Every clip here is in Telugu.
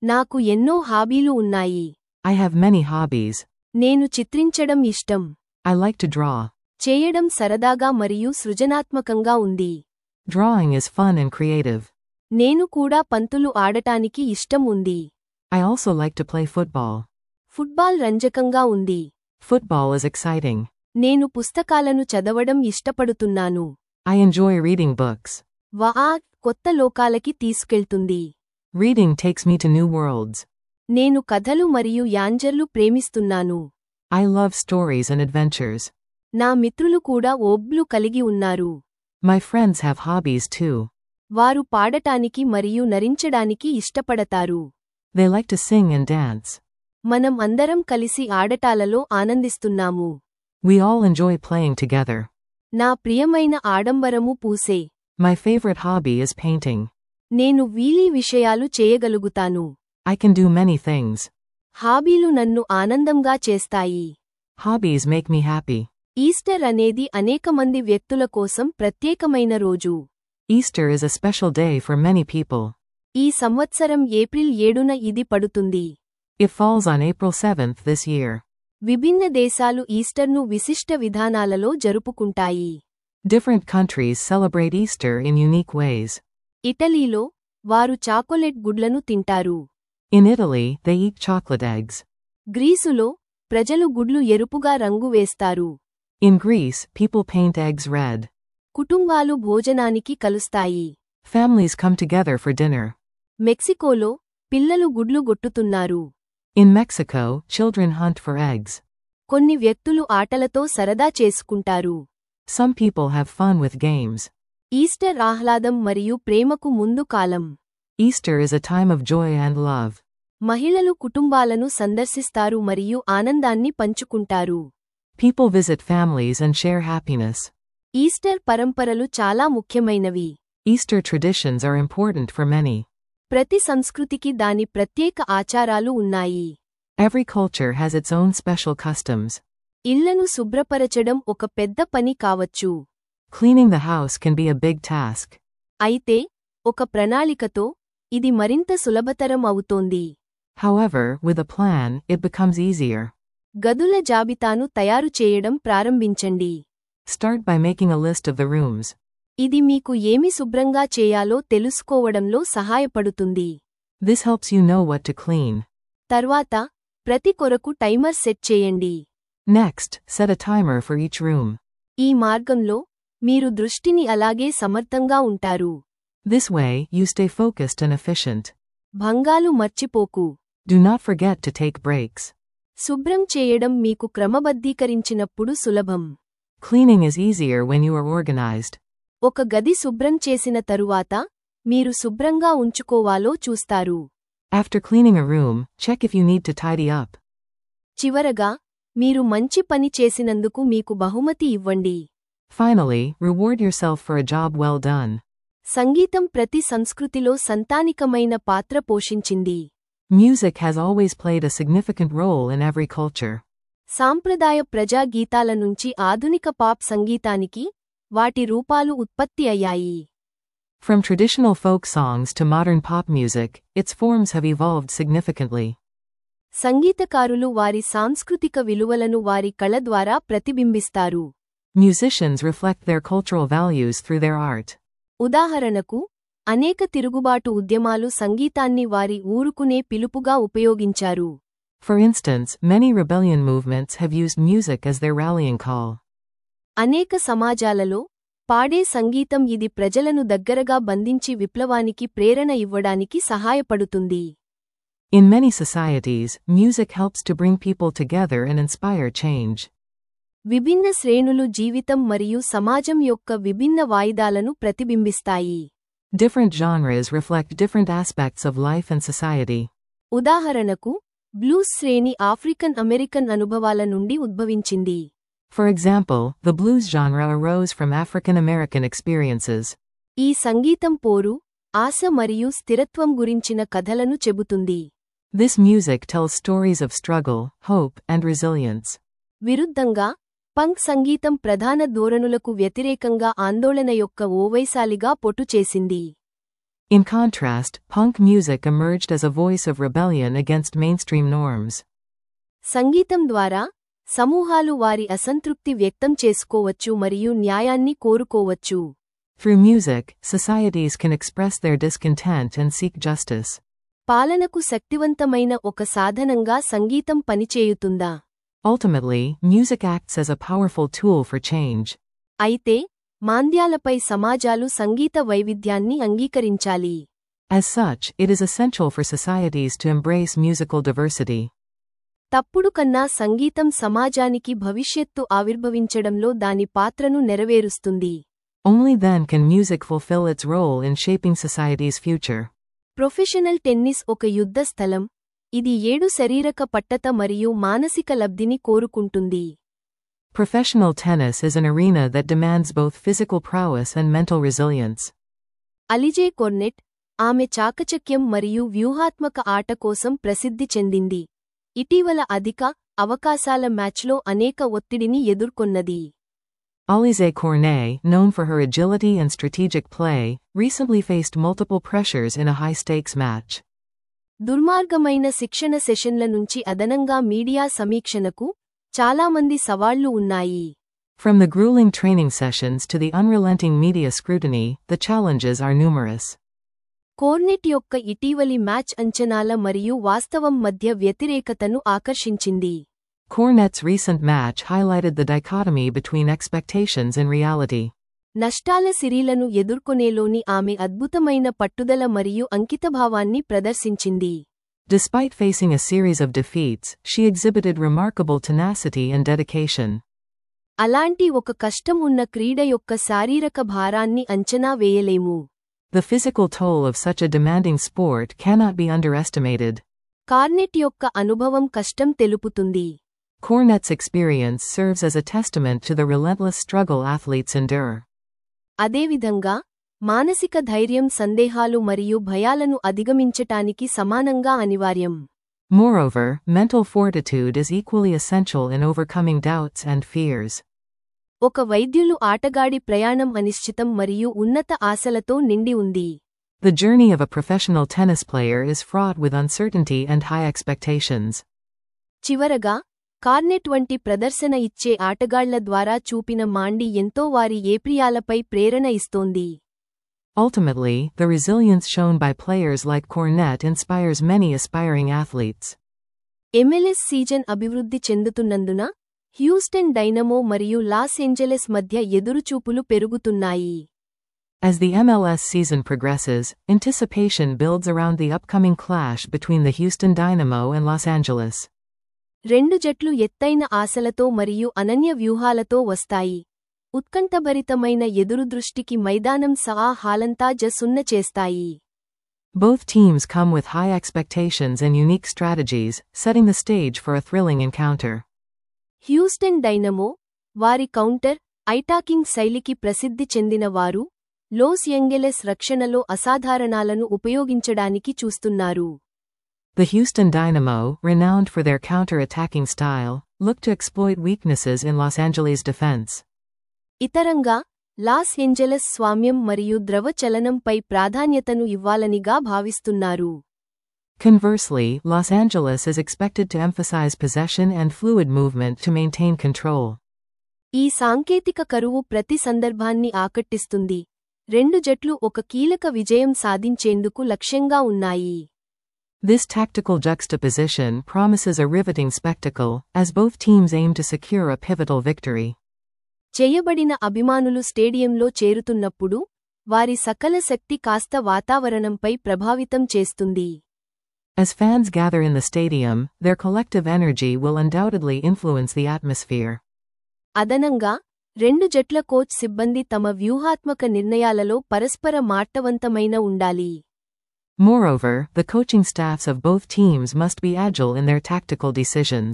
నాకు ఎన్నో హాబీలు ఉన్నాయి I have many hobbies. నేను చిత్రించడం ఇష్టం I like to draw. చేయడం సరదాగా మరియు సృజనాత్మకంగా ఉంది Drawing is fun and creative. నేను కూడా పంతులు ఆడటానికి ఇష్టం ఉంది I also like to play football. Football రంజకంగా ఉంది Football is exciting. నేను పుస్తకాలను చదవడం ఇష్టపడుతున్నాను I enjoy reading books. వా కొత్త లోకాలకి తీసుకెళ్తుంది Reading takes me to new worlds. నేను కథలు మరియు యాంజర్లు ప్రేమిస్తున్నాను I love stories and adventures. నా మిత్రులు కూడా ఓబ్లు కలిగి ఉన్నారు My friends have hobbies too. వారు పాడటానికి మరియు నరించడానికి ఇష్టపడతారు They like to sing and dance. మనం అందరం కలిసి ఆడటాలలో ఆనందిస్తున్నాము We all enjoy playing together. నా ప్రియమైన ఆడంబరము పూసే My favorite hobby is painting. నేను వీలీ విషయాలు చేయగలుగుతాను I can do many things. హాబీలు నన్ను ఆనందంగా చేస్తాయి Hobbies make me happy. Easter అనేది అనేక మంది వ్యక్తుల కోసం ప్రత్యేకమైన రోజు Easter is a special day for many people. ఈ సంవత్సరం ఏప్రిల్ ఏడున ఇది పడుతుంది It falls on April 7th this year. విభిన్న దేశాలు ఈస్టర్ను విశిష్ట విధానాలలో జరుపుకుంటాయి Different countries celebrate Easter in unique ways. ఇటలీలో వారు చాకొలెట్ గుడ్లను తింటారు In Italy, they eat chocolate eggs. గ్రీసులో ప్రజలు గుడ్లు ఎరుపుగా రంగు వేస్తారు In Greece, people paint eggs red. కుటుంబాలు భోజనానికి కలుస్తాయి Families come together for dinner. మెక్సికోలో పిల్లలు గుడ్లు గొట్టుతున్నారు In Mexico, children hunt for eggs. కొన్ని వ్యక్తులు ఆటలతో సరదా చేసుకుంటారు Some people have fun with games. Easter ఆహ్లాదం మరియు ప్రేమకు ముందు కాలం Easter is a time of joy and love. మహిళలు కుటుంబాలను సందర్శిస్తారు మరియు ఆనందాన్ని పంచుకుంటారు People visit families and share happiness. Easter పరంపరలు చాలా ముఖ్యమైనవి Easter traditions are important for many. ప్రతి సంస్కృతికి దాని ప్రత్యేక ఆచారాలు ఉన్నాయి Every culture has its own special customs. ఇళ్లను శుభ్రపరచడం ఒక పెద్ద పని కావచ్చు Cleaning the house can be a big task. అయితే ఒక ప్రణాళికతో ఇది మరింత సులభతరం అవుతోంది However, with a plan, it becomes easier. గదుల జాబితాను తయారు చేయడం ప్రారంభించండి Start by making a list of the rooms. ఇది మీకు ఏమి శుభ్రంగా చేయాలో తెలుసుకోవడంలో సహాయపడుతుంది This helps you know what to clean. తర్వాత ప్రతి కొరకు టైమర్ సెట్ చేయండి Next, set a timer for each room. ఈ మార్గంలో మీరు దృష్టిని అలాగే సమర్థంగా ఉంటారు This way, you stay focused and efficient. భంగాలు మర్చిపోకు Do not forget to take breaks. శుభ్రం చేయడం మీకు క్రమబద్ధీకరించినప్పుడు సులభం Cleaning is easier when you are organized. ఒక గది శుభ్రం చేసిన తరువాత మీరు శుభ్రంగా ఉంచుకోవాలో చూస్తారు After cleaning a room, check if you need to tidy up. చివరగా మీరు మంచి పని చేసినందుకు మీకు బహుమతి ఇవ్వండి Finally, reward yourself for a job well done. సంగీతం ప్రతి సంస్కృతిలో సంతానికమైన పాత్ర పోషించింది Music has always played a significant role in every culture. సాంప్రదాయ ప్రజా గీతాల నుంచి ఆధునిక పాప్ సంగీతానికి వాటి రూపాలు ఉత్పత్తి అయ్యాయి From traditional folk songs to modern pop music, its forms have evolved significantly. సంగీతకారులు వారి సాంస్కృతిక విలువలను వారి కళ ద్వారా ప్రతిబింబిస్తారు Musicians reflect their cultural values through their art. ఉదాహరణకు అనేక తిరుగుబాటు ఉద్యమాలు సంగీతాన్ని వారి ఊరుకునే పిలుపుగా ఉపయోగించారు For instance, many rebellion movements have used music as their rallying call. అనేక సమాజాలలో పాడే సంగీతం ఇది ప్రజలను దగ్గరగా బంధించి విప్లవానికి ప్రేరణ ఇవ్వడానికి సహాయపడుతుంది In many societies, music helps to bring people together and inspire change. విభిన్న శ్రేణులు జీవితం మరియు సమాజం యొక్క విభిన్న వాయిదాలను ప్రతిబింబిస్తాయి Different genres reflect different aspects of life and society. ఉదాహరణకు బ్లూస్ శ్రేణి ఆఫ్రికన్ అమెరికన్ అనుభవాల నుండి ఉద్భవించింది For example, the blues genre arose from African American experiences. ఈ సంగీతం పోరు ఆశ మరియు స్థిరత్వం గురించిన కథలను చెబుతుంది This music tells stories of struggle, hope, and resilience. విరుద్ధంగా పంక్ సంగీతం ప్రధాన ధోరణులకు వ్యతిరేకంగా ఆందోళన యొక్క ఓవైశాలిగా పొటు చేసింది In contrast, punk music emerged as a voice of rebellion against mainstream norms. సంగీతం ద్వారా సమూహాలు వారి అసంతృప్తి వ్యక్తం చేసుకోవచ్చు మరియు న్యాయాన్ని కోరుకోవచ్చు Through music, societies can express their discontent and seek justice. పాలనకు శక్తివంతమైన ఒక సాధనంగా సంగీతం పనిచేయుతుందా Ultimately, music acts as a powerful tool for change. అయితే మాంద్యాలపై సమాజాలు సంగీత వైవిధ్యాన్ని అంగీకరించాలి As such, it is essential for societies to embrace musical diversity. తప్పుడు కన్నా సంగీతం సమాజానికి భవిష్యత్తు ఆవిర్భవించడంలో దాని పాత్రను నెరవేరుస్తుంది Only then can music fulfill its role in shaping society's future. Professional tennis ఒక యుద్ధ స్థలం ఇది ఏడు శరీరక పట్టత మరియు మానసిక లబ్ధిని కోరుకుంటుంది Professional tennis is an arena that demands both physical prowess and mental resilience. అలిజే కొర్నెట్ ఆమె చాకచక్యం మరియు వ్యూహాత్మక ఆట కోసం ప్రసిద్ధి చెందింది ఇటీవల అధిక అవకాశాల మ్యాచ్లో అనేక ఒత్తిడిని ఎదుర్కొన్నది Alize Cornet, known for her agility and strategic play, recently faced multiple pressures in a high-stakes match. దుర్మార్గమైన శిక్షణ సెషన్ల నుంచి అదనంగా మీడియా సమీక్షణకు చాలామంది సవాళ్లు ఉన్నాయి From the grueling training sessions to the unrelenting media scrutiny, the challenges are numerous. కోర్నెట్ యొక్క ఇటీవలి మ్యాచ్ అంచనాల మరియు వాస్తవం మధ్య వ్యతిరేకతను ఆకర్షించింది Cornet's recent match highlighted the dichotomy between expectations and reality. నష్టాల సిరీలను ఎదుర్కొనేలోని ఆమె అద్భుతమైన పట్టుదల మరియు అంకితభావాన్ని ప్రదర్శించింది Despite facing a series of defeats, she exhibited remarkable tenacity and dedication. అలాంటి ఒక కష్టం ఉన్న క్రీడ యొక్క శారీరక భారాన్ని అంచనా వేయలేము The physical toll of such a demanding sport cannot be underestimated. కార్నెట్ యొక్క అనుభవం కష్టం తెలుపుతుంది Cornet's experience serves as a testament to the relentless struggle athletes endure. అదేవిధంగా మానసిక ధైర్యం సందేహాలు మరియు భయాలను అధిగమించటానికి సమానంగా అనివార్యం Moreover, mental fortitude is equally essential in overcoming doubts and fears. ఒక వైద్యులు ఆటగాడి ప్రయాణం అనిశ్చితం మరియు ఉన్నత ఆశలతో నిండి ఉంది The journey of a professional tennis player is fraught with uncertainty and high expectations. చివరగా కార్నెట్ వంటి ప్రదర్శన ఇచ్చే ఆటగాళ్ల ద్వారా చూపిన మాండి ఎంతో వారి ఏప్రియాలపై ప్రేరణ ఇస్తోంది Ultimately, the resilience shown by players like Cornet inspires many aspiring athletes. MLS season అభివృద్ధి చెందుతున్నందున హ్యూస్టన్ డైనమో మరియు లాస్ ఏంజెలెస్ మధ్య ఎదురుచూపులు పెరుగుతున్నాయి As the MLS season progresses, anticipation builds around the upcoming clash between the Houston Dynamo and Los Angeles. రెండు జట్లు ఎత్తైన ఆశలతో మరియు అనన్య వ్యూహాలతో వస్తాయి ఉత్కంఠభరితమైన ఎదురుదృష్టికి మైదానం సహా హాలంతా జసున్న చేస్తాయి Both teams come with high expectations and unique strategies, setting the stage for a thrilling encounter. Houston Dynamo వారి కౌంటర్ ఐటాకింగ్ శైలికి ప్రసిద్ధి చెందిన వారు లోస్ యంగెలెస్ రక్షణలో అసాధారణాలను ఉపయోగించడానికి చూస్తున్నారు The Houston Dynamo, renowned for their counter-attacking style, look to exploit weaknesses in Los Angeles' defense. ఇతరంగా లాస్ ఏంజెలస్ స్వామ్యం మరియు ద్రవ చలనంపై ప్రాధాన్యతను ఇవ్వాలనిగా భావిస్తున్నారు Conversely, Los Angeles is expected to emphasize possession and fluid movement to maintain control. ఈ సాంకేతిక కరువు ప్రతి సందర్భాన్ని ఆకట్టిస్తుంది రెండు జట్లు ఒక కీలక విజయం సాధించేందుకు లక్ష్యంగా ఉన్నాయి This tactical juxtaposition promises a riveting spectacle, as both teams aim to secure a pivotal victory. చేయబడిన అభిమానులు స్టేడియంలో చేరుతున్నప్పుడు వారి సకల శక్తి కాస్త వాతావరణంపై ప్రభావితం చేస్తుంది As fans gather in the stadium, their collective energy will undoubtedly influence the atmosphere. అదనంగా రెండు జట్ల కోచ్ సిబ్బంది తమ వ్యూహాత్మక నిర్ణయాలలో పరస్పర మార్టవంతమైన ఉండాలి Moreover, the coaching staffs of both teams must be agile in their tactical decisions.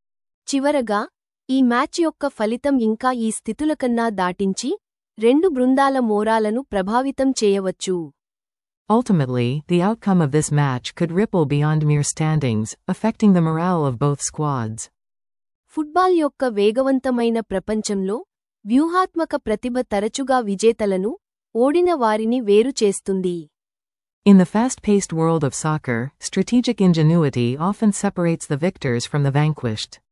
చివరగా ఈ మ్యాచ్ యొక్క ఫలితం ఇంకా ఈ స్థితులకన్నా దాటించి రెండు బృందాల మోరాలను ప్రభావితం చేయవచ్చు Ultimately, the outcome of this match could ripple beyond mere standings, affecting the morale of both squads. Football యొక్క వేగవంతమైన ప్రపంచంలో వ్యూహాత్మక ప్రతిభ తరచుగా విజేతలను ఓడిన వారిని వేరు చేస్తుంది In the fast-paced world of soccer, strategic ingenuity often separates the victors from the vanquished.